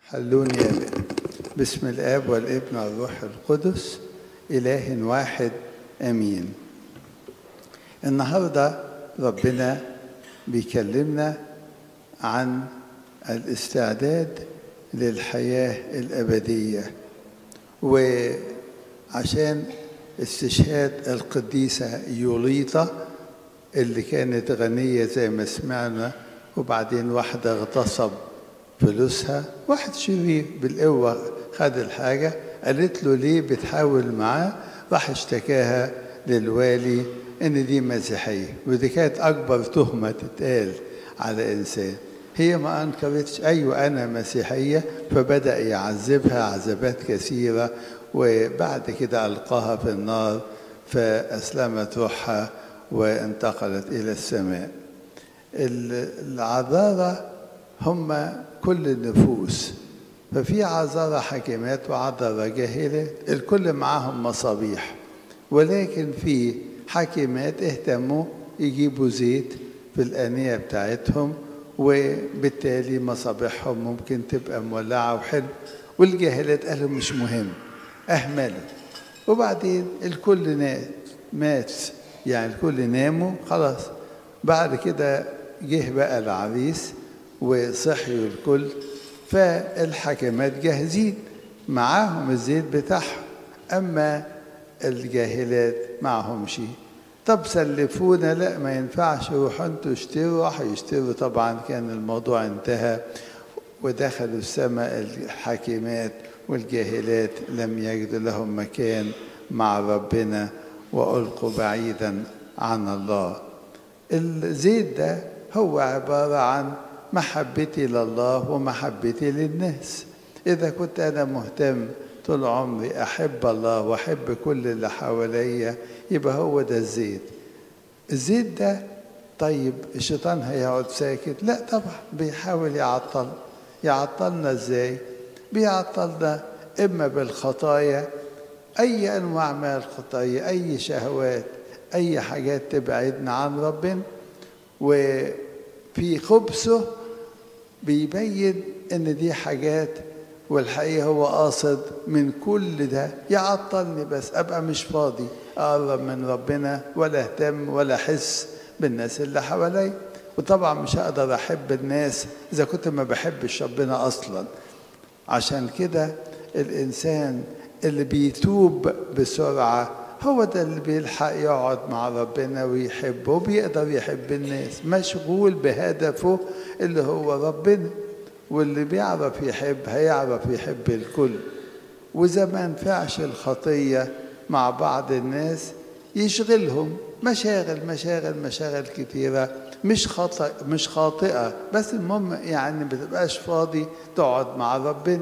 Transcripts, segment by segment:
حلوني يا بيه. بسم الاب والابن والروح القدس اله واحد امين النهارده ربنا بيكلمنا عن الاستعداد للحياه الابديه وعشان استشهاد القديسه يوليطه اللي كانت غنيه زي ما سمعنا وبعدين واحده اغتصب فلوسها واحد شرير بالقوة خد الحاجة قالت له ليه بتحاول معاه راح اشتكاها للوالي ان دي مسيحية ودي كانت اكبر تهمة تتقال على انسان هي ما انكرتش ايوه انا مسيحية فبدأ يعذبها عذابات كثيرة وبعد كده القاها في النار فاسلمت روحها وانتقلت الى السماء العذارى هم كل النفوس ففي عذارى حكيمات وعذارى جاهلات الكل معاهم مصابيح ولكن في حكيمات اهتموا يجيبوا زيت في الآنية بتاعتهم وبالتالي مصابيحهم ممكن تبقى مولعة وحلو والجاهلات قالوا مش مهم أهملوا وبعدين الكل مات يعني الكل ناموا خلاص بعد كده جه بقى العريس وصحيوا الكل فالحكمات جاهزين معاهم الزيت بتاعهم أما الجاهلات معهم شيء طب سلفونا لا ما ينفعش روحوا انتوا اشتروا راحوا يشتروا طبعا كان الموضوع انتهى ودخلوا السماء الحكيمات والجاهلات لم يجدوا لهم مكان مع ربنا وألقوا بعيدا عن الله الزيت ده هو عبارة عن محبتي لله ومحبتي للناس إذا كنت أنا مهتم طول عمري أحب الله وأحب كل اللي حواليا يبقى هو ده الزيت الزيت ده طيب الشيطان هيقعد ساكت لا طبعا بيحاول يعطل يعطلنا ازاي بيعطلنا اما بالخطايا اي انواع من الخطايا اي شهوات اي حاجات تبعدنا عن ربنا وفي خبثه بيبين ان دي حاجات والحقيقه هو قاصد من كل ده يعطلني بس ابقى مش فاضي اقرب من ربنا ولا اهتم ولا احس بالناس اللي حواليا وطبعا مش هقدر احب الناس اذا كنت ما بحبش ربنا اصلا عشان كده الانسان اللي بيتوب بسرعه هو ده اللي بيلحق يقعد مع ربنا ويحبه وبيقدر يحب الناس مشغول بهدفه اللي هو ربنا واللي بيعرف يحب هيعرف يحب الكل وإذا ما نفعش الخطية مع بعض الناس يشغلهم مشاغل مشاغل مشاغل كتيرة مش خطأ مش خاطئة بس المهم يعني ما تبقاش فاضي تقعد مع ربنا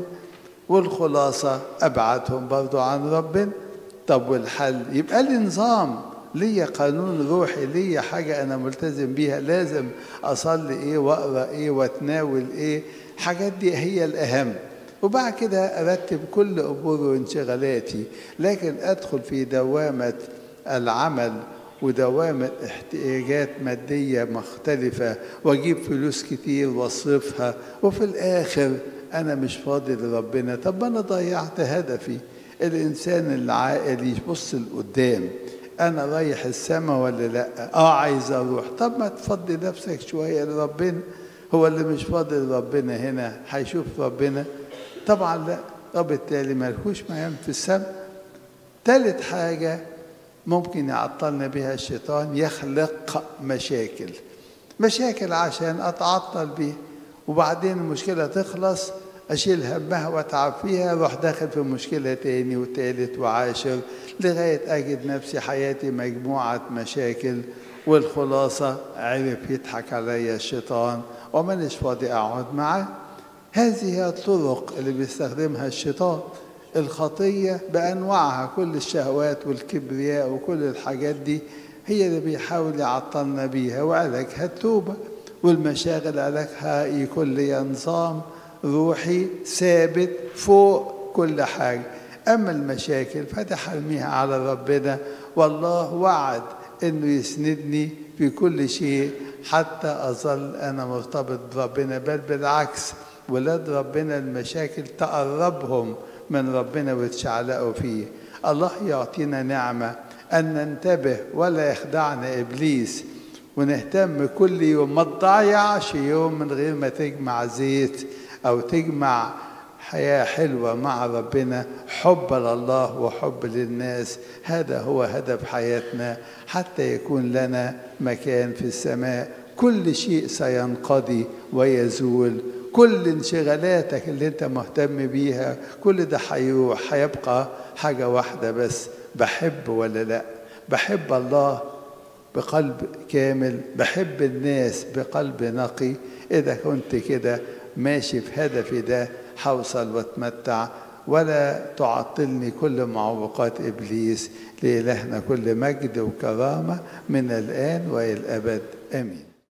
والخلاصة أبعدهم برضو عن ربنا طب والحل يبقى لي نظام ليا قانون روحي ليا حاجة أنا ملتزم بيها لازم أصلي إيه وأقرأ إيه وأتناول إيه الحاجات دي هي الأهم وبعد كده أرتب كل أموري وانشغالاتي لكن أدخل في دوامة العمل ودوامة احتياجات مادية مختلفة وأجيب فلوس كتير وأصرفها وفي الآخر أنا مش فاضي لربنا طب أنا ضيعت هدفي الإنسان العاقل يبص لقدام أنا رايح السما ولا لأ؟ آه عايز أروح طب ما تفضي نفسك شوية لربنا هو اللي مش فاضي لربنا هنا هيشوف ربنا طبعا لا وبالتالي ملهوش مكان في السما تالت حاجة ممكن يعطلنا بها الشيطان يخلق مشاكل مشاكل عشان أتعطل بيها وبعدين المشكلة تخلص أشيل همها وأتعب فيها أروح داخل في مشكلة تاني وتالت وعاشر لغاية أجد نفسي حياتي مجموعة مشاكل والخلاصة عرف يضحك عليا الشيطان ومانيش فاضي أقعد معاه هذه هي الطرق اللي بيستخدمها الشيطان الخطية بأنواعها كل الشهوات والكبرياء وكل الحاجات دي هي اللي بيحاول يعطلنا بيها وعلاجها التوبة والمشاغل علاجها يكون لي نظام روحي ثابت فوق كل حاجة أما المشاكل فده حرميها على ربنا والله وعد إنه يسندني في كل شيء حتى أظل أنا مرتبط بربنا بل بالعكس ولاد ربنا المشاكل تقربهم من ربنا ويتشعلقوا فيه الله يعطينا نعمة أن ننتبه ولا يخدعنا إبليس ونهتم كل يوم ما تضيعش يوم من غير ما تجمع زيت أو تجمع حياة حلوة مع ربنا حب لله وحب للناس هذا هو هدف حياتنا حتى يكون لنا مكان في السماء كل شيء سينقضي ويزول كل انشغالاتك اللي انت مهتم بيها كل ده هيروح هيبقى حاجة واحدة بس بحب ولا لا بحب الله بقلب كامل بحب الناس بقلب نقي إذا كنت كده ماشي في هدفي ده حوصل واتمتع ولا تعطلني كل معوقات إبليس لإلهنا كل مجد وكرامة من الآن وإلى الأبد آمين